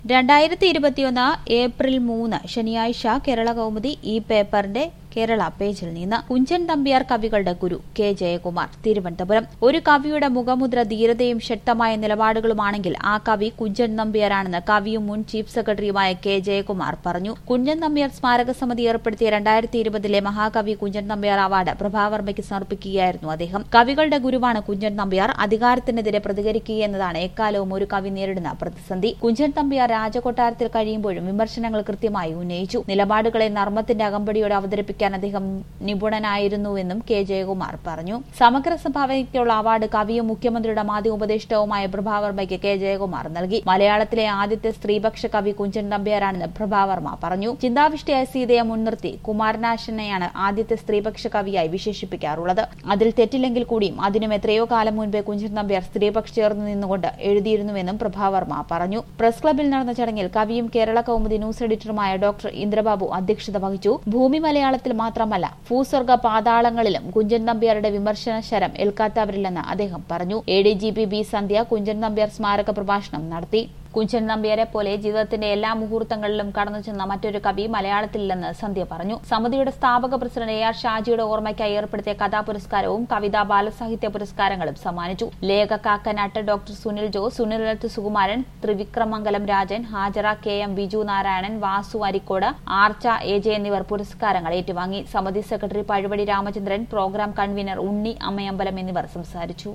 രണ്ടായിരത്തി ഇരുപത്തിയൊന്ന് ഏപ്രിൽ മൂന്ന് ശനിയാഴ്ച കേരള കൗമുദി ഈ പേപ്പറിന്റെ കേരള പേജിൽ നിന്ന് കുഞ്ചൻ തമ്പിയാർ കവികളുടെ ഗുരു കെ ജയകുമാർ തിരുവനന്തപുരം ഒരു കവിയുടെ മുഖമുദ്ര ധീരതയും ശക്തമായ നിലപാടുകളുമാണെങ്കിൽ ആ കവി കുഞ്ചൻ നമ്പ്യാരാണെന്ന് കവിയും മുൻ ചീഫ് സെക്രട്ടറിയുമായ കെ ജയകുമാർ പറഞ്ഞു കുഞ്ചൻ നമ്പ്യാർ സ്മാരക സമിതി ഏർപ്പെടുത്തിയ രണ്ടായിരത്തി ഇരുപതിലെ മഹാകവി കുഞ്ചൻ നമ്പ്യാർ അവാർഡ് പ്രഭാവർമ്മയ്ക്ക് സമർപ്പിക്കുകയായിരുന്നു അദ്ദേഹം കവികളുടെ ഗുരുവാണ് കുഞ്ചൻ നമ്പ്യാർ അധികാരത്തിനെതിരെ പ്രതികരിക്കുക എന്നതാണ് എക്കാലവും ഒരു കവി നേരിടുന്ന പ്രതിസന്ധി കുഞ്ചൻ തമ്പ്യാർ രാജകൊട്ടാരത്തിൽ കഴിയുമ്പോഴും വിമർശനങ്ങൾ കൃത്യമായി ഉന്നയിച്ചു നിലപാടുകളെ നർമ്മത്തിന്റെ അകമ്പടിയോടെ അവതരിപ്പിക്കാൻ അദ്ദേഹം നിപുണനായിരുന്നുവെന്നും കെ ജയകുമാർ പറഞ്ഞു സമഗ്ര സംഭാവനയ്ക്കുള്ള അവാർഡ് കവിയും മുഖ്യമന്ത്രിയുടെ മാധ്യമ ഉപദേഷ്ടാവുമായ പ്രഭാവർമ്മയ്ക്ക് കെ ജയകുമാർ നൽകി മലയാളത്തിലെ ആദ്യത്തെ സ്ത്രീപക്ഷ കവി കുഞ്ചൻ നമ്പ്യാരാണെന്ന് പ്രഭാവർമ്മ പറഞ്ഞു ചിന്താവിഷ്ടയായ സീതയെ മുൻനിർത്തി കുമാരനാശനെയാണ് ആദ്യത്തെ സ്ത്രീപക്ഷ കവിയായി വിശേഷിപ്പിക്കാറുള്ളത് അതിൽ തെറ്റില്ലെങ്കിൽ കൂടിയും അതിനും എത്രയോ കാലം മുൻപേ കുഞ്ചൻ നമ്പ്യാർ സ്ത്രീപക്ഷ ചേർന്ന് നിന്നുകൊണ്ട് എഴുതിയിരുന്നുവെന്നും പ്രഭാവർമ്മ പറഞ്ഞു പ്രസ് ക്ലബിൽ നടന്ന ചടങ്ങിൽ കവിയും കേരള കൗമുദി ന്യൂസ് എഡിറ്ററുമായ ഡോക്ടർ ഇന്ദ്രബാബു അധ്യക്ഷത വഹിച്ചു ഭൂമി മലയാളത്തിൽ മാത്രമല്ല ഭൂസ്വർഗ പാതാളങ്ങളിലും കുഞ്ചൻ നമ്പ്യാരുടെ വിമർശന ശരം ഏൽക്കാത്തവരില്ലെന്ന് അദ്ദേഹം പറഞ്ഞു A D G P B Sandhya Kunchan Nambiar സ്മാരക പ്രഭാഷണം നടത്തി കുഞ്ചൻ നമ്പ്യാരെ പോലെ ജീവിതത്തിന്റെ എല്ലാ മുഹൂർത്തങ്ങളിലും കടന്നു ചെന്ന മറ്റൊരു കവി മലയാളത്തിലില്ലെന്ന് സന്ധ്യ പറഞ്ഞു സമിതിയുടെ സ്ഥാപക പ്രസിഡന്റ് എ ആർ ഷാജിയുടെ ഓർമ്മയ്ക്കായി ഏർപ്പെടുത്തിയ കഥാ പുരസ്കാരവും കവിതാ ബാലസാഹിത്യ പുരസ്കാരങ്ങളും സമ്മാനിച്ചു Lekha Kakkanattu doctor Sunil Jose Sunilath Sukumaran Trivikramamangalam Rajan Hajara K M Biju Narayanan Vasu Areekode Archa A J എന്നിവർ പുരസ്കാരങ്ങൾ ഏറ്റുവാങ്ങി സമിതി secretary Pazhuvadi Ramachandran programme convener Unni Ammayambalam എന്നിവർ സംസാരിച്ചു